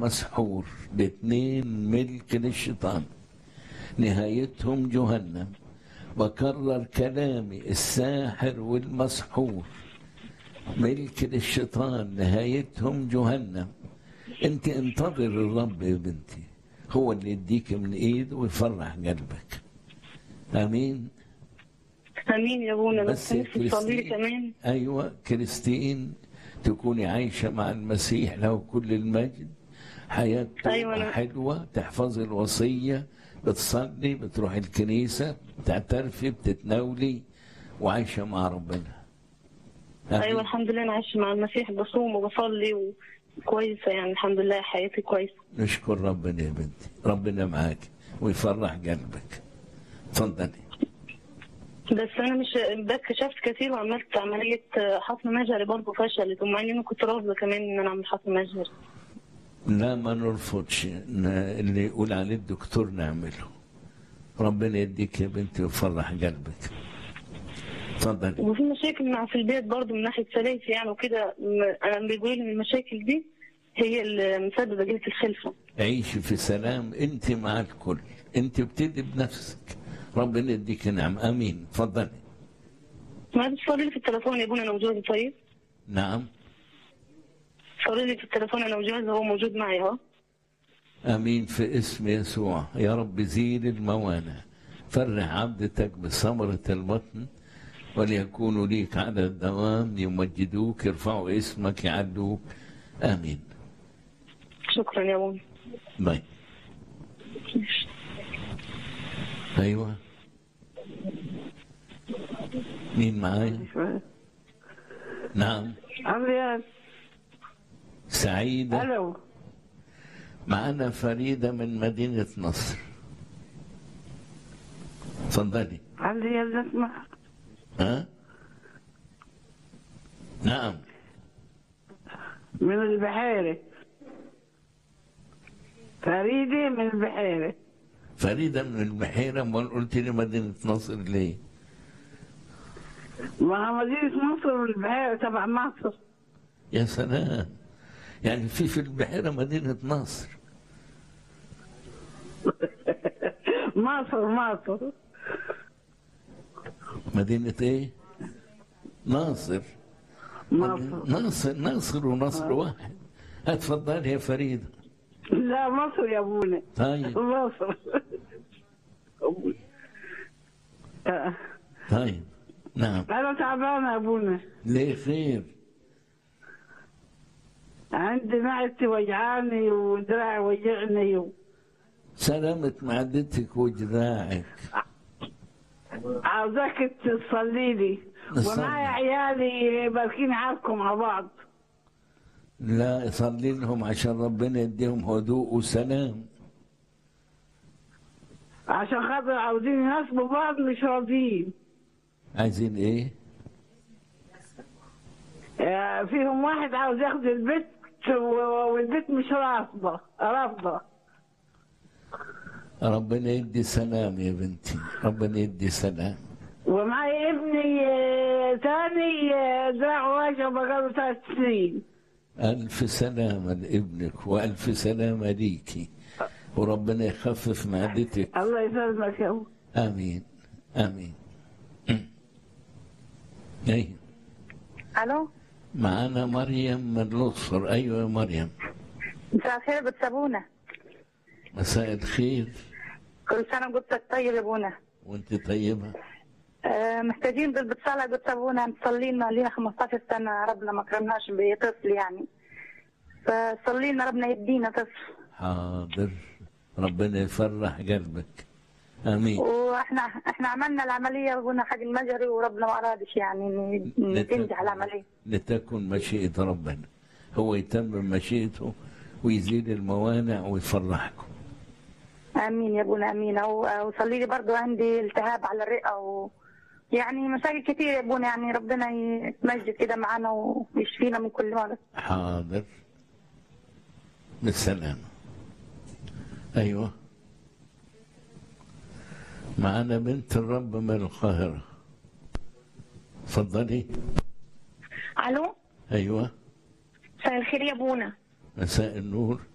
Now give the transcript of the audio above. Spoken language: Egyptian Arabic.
والمسحور الاثنين ملك للشيطان نهايتهم جهنم بكرر كلامي الساحر والمسحور ملك للشيطان نهايتهم جهنم انت انتظر الرب يا بنتي هو اللي يديك من ايده ويفرح قلبك امين امين يا ابونا بس بس يا نفسي تصلي لي كريستين كمان ايوه كريستين تكوني عايشه مع المسيح له كل المجد حياه أيوة أيوة أنا- حلوه تحفظي الوصيه بتصلي بتروحي الكنيسه بتعترفي بتتناولي وعايشه مع ربنا آمين. ايوه الحمد لله انا عايشه مع المسيح بصوم وبصلي وكويسه يعني الحمد لله حياتي كويسه نشكر ربنا يا بنتي ربنا معاك ويفرح قلبك اتفضلي بس انا مش بكشفت كتير وعملت عمليه حصن مجهري برضه فشلت ومع اني انا كنت رافضه كمان ان انا اعمل حصن مجهري لا ما نرفضش ن- اللي يقول عليه الدكتور نعمله ربنا يديك يا بنتي ويفرح قلبك اتفضلي وفي مشاكل مع في البيت برضه من ناحيه ثلاثي يعني وكده م- انا بيقولوا لي ان المشاكل دي هي اللي مسببه جهه الخلفه عيشي في سلام انت مع الكل انت ابتدي بنفسك ربنا يديك نعم امين اتفضلي ما تصلي لي في التليفون يا ابونا انا وجوزي طيب نعم صلي لي في التليفون انا وجوزي هو موجود معي اهو امين في اسم يسوع يا رب زيل الموانع فرح عبدتك بثمرة البطن وليكونوا ليك على الدوام يمجدوك يرفعوا اسمك يعلوك امين شكرا يا ابونا طيب ايوه مين معايا نعم أبيض سعيدة ألو معنا فريدة من مدينة نصر اتفضلي أبيض اسمع ها نعم من البحيرة فريدة من البحيرة فريدة من البحيرة امال قلت لي مدينة نصر ليه ما مدينة مصر والبحيرة تبع مصر يا سلام يعني في في البحيرة مدينة نصر مصر مصر مدينة ايه ناصر مصر ناصر ناصر ونصر واحد اتفضلي يا فريدة لا مصر يا ابونا طيب مصر آه. طيب نعم أنا تعبانة يا ابونا ليه خير عندي معدتي وجعاني ودراعي وجعني و... سلامة معدتك وجذاعك عاوزاك تصلي لي نصلي. ومعايا عيالي باركين عاركم مع بعض لا صلي لهم عشان ربنا يديهم هدوء وسلام عشان خاطر عاوزين يناسبوا بعض مش راضيين عايزين ايه آه، فيهم واحد عاوز ياخد البيت و- والبيت مش رافضة رافضة ربنا يدي سلام يا بنتي ربنا يدي سلام ومعي ابني آه، تاني آه، دراعه واجع بقاله ثلاث سنين ألف سلامة لابنك وألف سلامة ليكي وربنا يخفف معدتك الله يسلمك يا أبو. آمين آمين أيوة الو معنا مريم من الأقصر أيوة يا مريم مساء الخير بتسابونا مساء الخير كل سنه وقلتك طيب يا ابونا وانت طيبة آه، محتاجين بالصلاة بتسابونا نصلي لنا لينا 15 سنة ربنا ما كرمناش بطفل يعني فصلي لنا ربنا يدينا طفل حاضر ربنا يفرح قلبك آمين واحنا احنا عملنا العملية وقلنا حق المجري وربنا ما ارادش يعني إن- إن تنجح العملية لتكن مشيئة ربنا هو يتمم مشيئته ويزيل الموانع ويفرحكم امين يا ابونا امين أو- وصلي لي برضو عندي التهاب على الرئة و يعني مشاكل كتير يا ابونا يعني ربنا يتمجد كده معانا ويشفينا من كل مرض حاضر بالسلامة أيوة معنا بنت الرب من القاهرة تفضلي الو أيوة مساء الخير يا ابونا مساء النور